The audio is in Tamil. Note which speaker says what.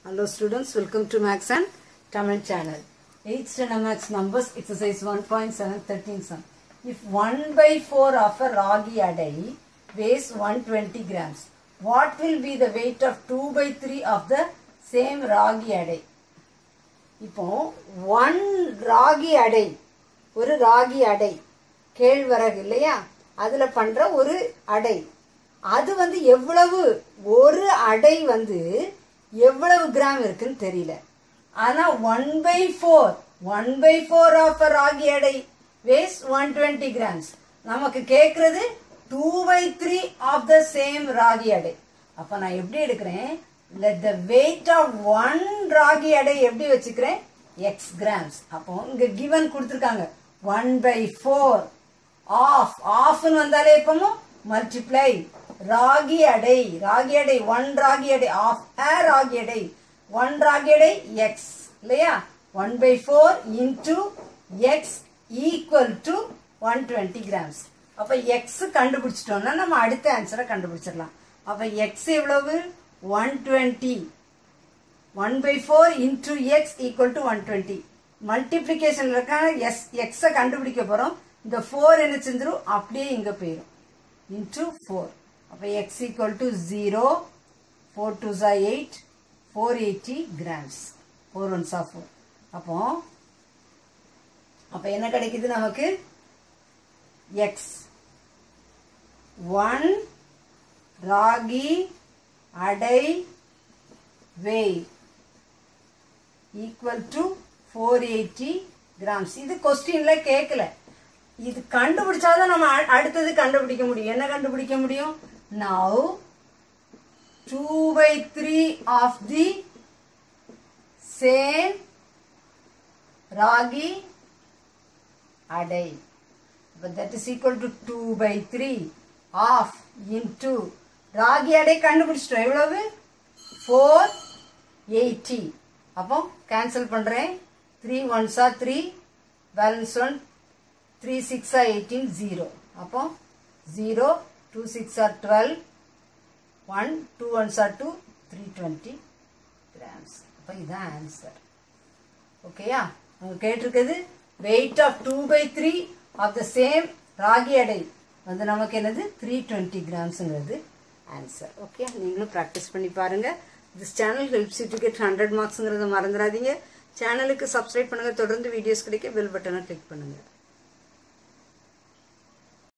Speaker 1: Hello students, welcome to Max and Tamil channel. 8th standard Max numbers, exercise 1.7, 13 sum. If 1 by 4 of a ragi adai weighs 120 grams, what will be the weight of 2 by 3 of the same ragi adai? இப்போ ஒன் ராகி அடை ஒரு ராகி அடை கேழ்வரகு இல்லையா அதுல பண்ற ஒரு அடை அது வந்து எவ்வளவு ஒரு அடை வந்து எவ்வளவு கிராம் இருக்குன்னு தெரியல ஆனா one by four one by four of ragi adai weighs one twenty grams நமக்கு கேட்கறது two by three of the same ragi adai அப்ப நான் எப்படி எடுக்கிறேன் let the weight of one ragi adai எப்படி வச்சுக்கிறேன் எக்ஸ் கிராம்ஸ் அப்போ இங்க கிவன் கொடுத்துருக்காங்க ஒன் பை ஃபோர் ஆஃப் ஆஃப்னு வந்தாலே எப்பவும் மல்டிப்ளை ராகி அடை ராகி அடை ஒன் ராகி அடை ஆஃப் ஏ ராகி அடை ஒன் ராகி அடை எக்ஸ் இல்லையா one by four into x equal to one twenty grams அப்ப எக்ஸ் கண்டுபிடிச்சிட்டோம்னா நம்ம அடுத்த ஆன்சரை கண்டுபிடிச்சிடலாம் அப்ப எக்ஸ் எவ்வளவு one twenty one by four into x equal to one twenty மல்டிப்ளிகேஷன்ல இருக்க எஸ் எக்ஸை கண்டுபிடிக்க போறோம் இந்த ஃபோர் என்ன செஞ்சிரும் அப்படியே இங்க போயிடும் இன்டூ ஃபோர் அப்போ x equal to zero four two ஜா eight four eighty grams four one சா ஃபோர் அப்போ அப்போ என்ன கிடைக்குது நமக்கு x one ragi adai weigh equal to four eighty grams இது கொஸ்டின்ல கேட்கல இது கண்டுபிடிச்சாதான் நம்ம அ- அடுத்தது கண்டுபிடிக்க முடியும் என்ன கண்டுபிடிக்க முடியும் now two by three of the same ragi adai but that is equal to 2 by 3 half into ragi அடை கண்டுபிடிச்சிட்டோம் எவ்வளவு 480 அப்போ கேன்சல் பண்றேன் 3 ones are 3 balance one 3 six are 18 zero அப்போ zero two six are 12 one two ones are two three twenty grams அப்போ இதுதான் ஆன்சர் ஓகேயா அவங்க கேட்டிருக்கிறது weight of two by three of the same ragi adai வந்து நமக்கு என்னது த்ரீ டுவெண்ட்டி கிராம்ஸுங்கிறது ஆன்சர் ஓகே நீங்களும் ப்ராக்டிஸ் பண்ணி பாருங்க this channel helps to get hundred மார்க்ஸுங்கிறத மறந்துடாதீங்க சேனலுக்கு சப்ஸ்கிரைப் பண்ணுங்க தொடர்ந்து வீடியோஸ் கிடைக்க பெல் பட்டனை கிளிக் பண்ணுங்க